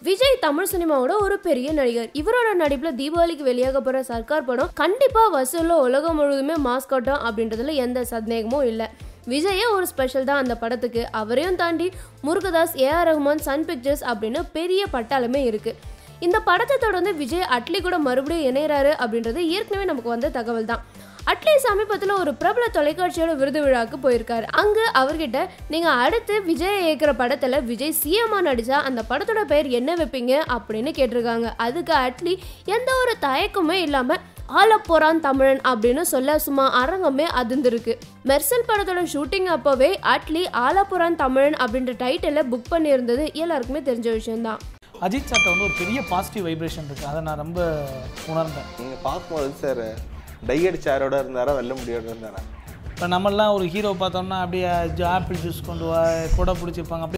விஜய் தமிழ் சினிமாவோட ஒரு பெரிய நடிகர் இவரோட நடிப்புல தீபாவளிக்கு வெளியாக போற சர்க்கார் படம் கண்டிப்பா வசூல்ல உலகம் முழுவதுமே மாஸ் காட்டும் அப்படின்றதுல எந்த சந்தேகமும் இல்லை விஜயே ஒரு ஸ்பெஷல் தான் அந்த படத்துக்கு அவரையும் தாண்டி முருகதாஸ் ஏஆர் ரஹ்மான் சன் பிக்சர்ஸ் அப்படின்னு பெரிய பட்டாளமே இருக்கு இந்த படத்தை தொடர்ந்து விஜய் அட்லி கூட மறுபடியும் இணையறாரு அப்படின்றது ஏற்கனவே நமக்கு வந்த தகவல் தான் அட்லி சமீபத்தில் ஒரு பிரபல தொலைக்காட்சியோட விருது விழாவுக்கு போயிருக்காரு அங்கு அவர்கிட்ட நீங்க அடுத்து விஜய் இயக்குற படத்துல விஜய் சிஎம்மா நடிச்சா அந்த படத்தோட பெயர் என்ன வைப்பீங்க அப்படின்னு கேட்டிருக்காங்க அதுக்கு அட்லி எந்த ஒரு தயக்கமே இல்லாம ஆலப்போறான் தமிழன் அப்படின்னு சொல்ல சும்மா அரங்கமே அதிர்ந்திருக்கு மெர்சல் படத்தோட ஷூட்டிங் அப்போவே அட்லி ஆலப்புறான் தமிழன் அப்படின்ற டைட்டிலை புக் பண்ணியிருந்தது எல்லாருக்குமே தெரிஞ்ச விஷயம்தான் அஜித் சார்ட்ட வந்து ஒரு பெரிய பாசிட்டிவ் வைப்ரேஷன் இருக்குது அதை நான் ரொம்ப உணர்ந்தேன் நீங்கள் பார்க்கும்போது சார் டையட் சேரோட இருந்தாரா வெல்ல முடியோட இருந்தாரா இப்போ நம்மளாம் ஒரு ஹீரோ பார்த்தோம்னா அப்படியே ஆப்பிள் ஜூஸ் கொண்டு வா கூட பிடிச்சிப்பாங்க